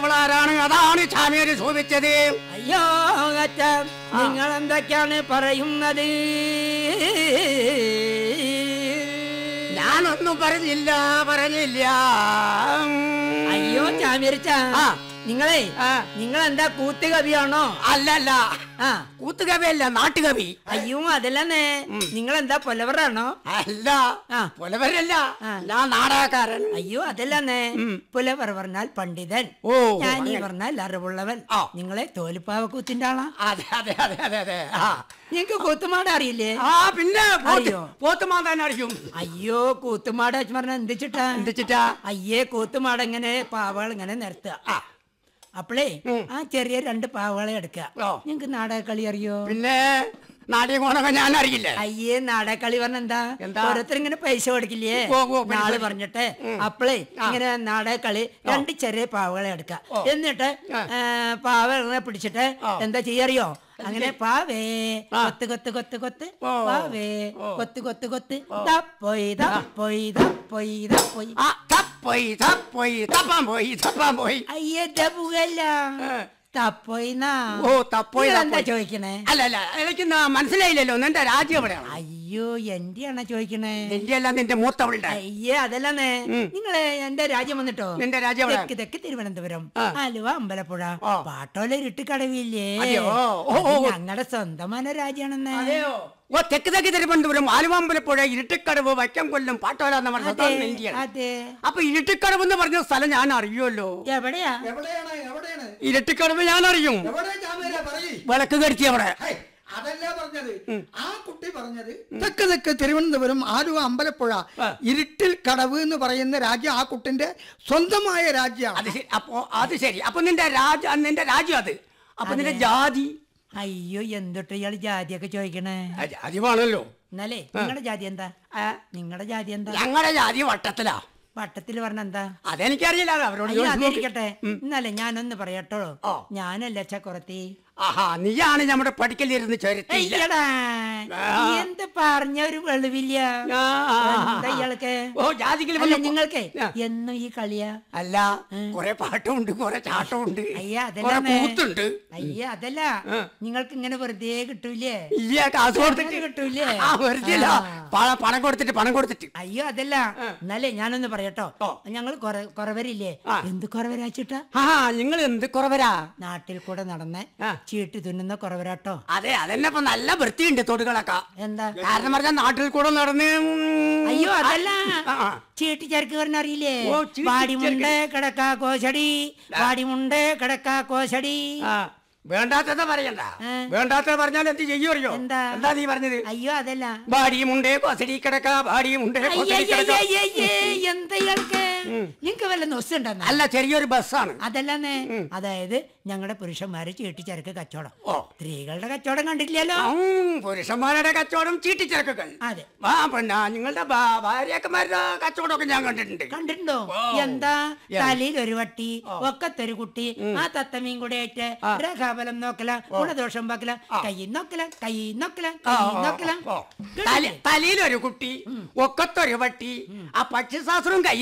അവളാരാണ് അതാണ് ചാമിയാര് ചോദിച്ചത് അയ്യോ അച്ഛ നിങ്ങൾ എന്തൊക്കെയാണ് പറയുന്നത് ഞാനൊന്നും പറഞ്ഞില്ല പറഞ്ഞില്ല അയ്യോ ചാമിരിച്ച ആ. നിങ്ങളെ ആ. നിങ്ങൾ എന്താ കൂത്തുകവിയാണോ അല്ലല്ല ആ കൂത്തുകവിയല്ല നാട്ടുകവി അയ്യോ അതല്ലേ നിങ്ങൾ എന്താ പൊലവറാണോ അല്ല ആ. പുലവരല്ല ആ. ഞാൻ നാടകക്കാരൻ അയ്യോ അതല്ലേ പുലവർ പറഞ്ഞാൽ പണ്ഡിതൻ ഓ, ഞാൻ ഈ അങ്ങനെ. പറഞ്ഞാൽ അറിവുള്ളവൻ ആ. നിങ്ങളെ തോലിപ്പാവ കൂത്തിന്റെ ആളാ അതെ അതെ അതെ അതെ അതെ ആ നിങ്ങക്ക് കൂത്തുമാട അറിയില്ലേ ആ പിന്നെ പോത്ത് അറിയോ? പോത്തുമാതാൻ അറിയും അയ്യോ കൂത്തുമാട പറഞ്ഞ എന്തിച്ചിട്ടാ എന്തിച്ചിട്ടാ അയ്യേ കൂത്തുമാട ഇങ്ങനെ പാവകൾ ഇങ്ങനെ നിരത്തുക ആ അപ്പളേ ഉം. ആ ചെറിയ രണ്ട് പാവകളെ എടുക്കുക ഓ. നിങ്ങക്ക് നാടകക്കളി അറിയോ പിന്നെ നാടകം കോണൊക്കെ ഞാൻ അറിയില്ലേ അയ്യേ നാടകക്കളി പറഞ്ഞ എന്താ എന്താ? ഓരോരുത്തർ ഇങ്ങനെ പൈസ കൊടുക്കില്ലേ ഓ, ഓ, പൈസ. നാള് പറഞ്ഞിട്ട് അപ്പളേ ഇങ്ങനെ നാടകക്കളി രണ്ട് ചെറിയ പാവകളെ എടുക്കുക എന്നിട്ട് ഏ, പാവകളെ പിടിച്ചിട്ട് എന്താ ചെയ്യറിയോ അങ്ങനെ പാവേ കൊത്ത് കൊത്ത് കൊത്ത് കൊത്ത് ഓ. പാവേ കൊത്ത് കൊത്ത് കൊത്ത് ദപ്പോയി ദപ്പോയി ദപ്പോയി ദപ്പോയി ആ തപ്പോയി തപ്പോയി തപ്പാൻ പോയി തപ്പാൻ പോയി അയ്യേ ദപ്പുകല്ല തപ്പോയിന്നാ ഓ തപ്പോയി എന്താ തപ്പോയി. ചോദിക്കണേ അല്ല അല്ല എനിക്ക് ന- മനസ്സിലായില്ലല്ലോ നിന്റെ രാജ്യം എവിടെയാണ് അയ്യോ എന്റെയാണോ ചോദിക്കണേ നിന്റെ അല്ല നിന്റെ മൂത്തവളുടെ അയ്യേ അതല്ലേ നിങ്ങള് എന്റെ രാജ്യം വന്നിട്ടോ നിന്റെ രാജ്യം എവിടെ? തെക്ക് തെക്ക് തിരുവനന്തപുരം ആ. ആലുവ അമ്പലപ്പുഴ ആ. പാട്ടോല ഇരുട്ടിക്കടവില്ലേ അതെയോ? ഓ, ഓ, ഓ. ഞങ്ങളുടെ സ്വന്തமான രാജ്യാണെന്ന് ഓ തെക്ക് തെക്ക് തിരുവനന്തപുരം ആലുവാമ്പലപ്പുഴ ഇരുട്ടിക്കടവ് വൈക്കം കൊല്ലം പാട്ടോല എന്ന് പറഞ്ഞ അതെ സ്ഥലം ഇന്ത്യയാണ് അതെ അപ്പൊ ഇരുട്ടിക്കടവ് എന്ന് പറഞ്ഞ സ്ഥലം ഞാൻ അറിയുമല്ലോ എവിടെയാ എവിടെയാണ് എവിടെയാണ് ഇരുട്ടിക്കടവ് ഞാൻ അറിയും എവിടെ ചാമേര പറയ് വിളക്ക് കടിച്ചു അവിടെ ഹൈ, അതല്ല പറഞ്ഞത് ആ കുട്ടി പറഞ്ഞത് തെക്ക് തെക്ക് തിരുവനന്തപുരം ആലുവ അമ്പലപ്പുഴ ഇരുട്ടിൽ കടവ് എന്ന് പറയുന്ന രാജ്യം ആ കുട്ടിന്റെ സ്വന്തമായ രാജ്യമാണ് അത് ശരി അപ്പോ അത് ശരി അപ്പൊ നിന്റെ രാജ നിന്റെ രാജ്യം അത് അപ്പൊ നിന്റെ ജാതി അയ്യോ എന്തൊട്ട് ഇയാള് ജാതിയൊക്കെ ചോദിക്കണേ ആ, ജാതി വേണമല്ലോ എന്നാലേ നിങ്ങളുടെ ജാതി എന്താ ആ, നിങ്ങളുടെ ജാതി എന്താ ഞങ്ങളുടെ ജാതി വട്ടത്തിലാ വട്ടത്തിൽ പറഞ്ഞ എന്താ അതെനിക്കറിയില്ല അത് അവരോട് അയ്യോ ചോദിച്ച് നോക്ക്. അതിരിക്കട്ടെ ഇന്നലെ ഞാനൊന്ന് പറയട്ടോ ആ. ഞാനല്ല ചക്കുറത്തി ആഹാ നീയാണ് നമ്മുടെ പഠിക്കലിരുന്ന് ചുരത്തിയില്ല അയ്യടാ ആ. എന്ത് പറഞ്ഞ ഒരു വെളിവില്ല ആ, ആ, ആ, എന്താ ഇയാൾക്ക് ഓ ജാതിക്കൽ അല്ല നിങ്ങൾക്ക് ആ. എന്നും ഈ കളിയാ അല്ല കുറെ പാട്ടമുണ്ട് കുറെ ചാട്ടമുണ്ട് അയ്യ കുറെ അതല്ല കൂത്തുണ്ട് അയ്യ അതല്ല നിങ്ങൾക്ക് ഇങ്ങനെ വെറുതെ കിട്ടൂലേ ഇല്ല കാശ് കൊടുത്തിട്ട് അങ്ങനെ കിട്ടൂലേ? ആ വെറുതെ ഇല്ല. ആ. പ- പണം കൊടുത്തിട്ട് പണം കൊടുത്തിട്ട് അയ്യോ അതല്ല എന്നാലേ ഞാനൊന്ന് പറയട്ടോ ഓ. ഞങ്ങൾ കുറവരില്ലേ ആ. എന്ത് കുറവരാച്ചിട്ടാ ആ നിങ്ങൾ എന്ത് കുറവരാ നാട്ടിൽ കൂടെ നടന്ന് ആ. ചീട്ട് തുന്നുന്ന കുറവരാട്ടോ അതെ അതന്നെ ഇപ്പൊ നല്ല വൃത്തിയുണ്ട് തൊടുകളൊക്കെ എന്താ കാരണം പറഞ്ഞാൽ നാട്ടിൽ കൂടെ നടന്ന് ഉം, അയ്യോ അതല്ല ആ, ആ. ചീട്ടി ചരക്ക് പറഞ്ഞ അറിയില്ലേ ഓ, ചീട്ടി വാടിമുണ്ട് കിടക്കാ കോശടി വാടിമുണ്ട് കിടക്കാ കോശടി ആ, വേണ്ടാത്തത് പറയണ്ട ഏ. വേണ്ടാത്തത് പറഞ്ഞാൽ എന്ത് ചെയ്യും അറിയോ എന്താ? എന്താ നീ പറഞ്ഞത് അയ്യോ അതല്ല ഭാടിയുമുണ്ടേ കൊസടി കിടക്ക ഭാടിയുമുണ്ടേ കൊസടി കിടക്ക അയ്യയ്യയ്യയ്യേ, എന്താ ഇയാൾക്ക് നിങ്ങക്ക് വല്ല നൊസുണ്ടെന്ന അല്ല ചെറിയൊരു ബസ്സാണ് അതല്ലെന്നേ അതായത് ഞങ്ങളുടെ പുരുഷന്മാര് ചീട്ടിച്ചരക്ക് കച്ചവടം ഓ. സ്ത്രീകളുടെ കച്ചവടം കണ്ടിട്ടില്ലല്ലോ ഉം, പുരുഷന്മാരുടെ കച്ചവടം ചീട്ടിച്ചരക്കുകൾ അതെ ആ പിന്നെ നിങ്ങളുടെ ഭാ- ഭാര്യക്കന്മാരുടെ കച്ചവടമൊക്കെ ഞാൻ കണ്ടിട്ടുണ്ട് കണ്ടിട്ടുണ്ടോ ഓ. എന്താ യാ. തലയിൽ ഒരു വട്ടി ഒക്കത്തൊരു കുട്ടി ആ തത്തമീൻ കൂടെ ആയിട്ട് രേഖാബലം നോക്കല ഗുണദോഷം പാക്കല കൈ നോക്കല കൈ നോക്കല ആ, കൈ ആ, നോക്കല ആ. തല- തലയിലൊരു കുട്ടി ഒക്കത്തൊരു വട്ടി ആ പക്ഷിശാസ്ത്രവും കൈ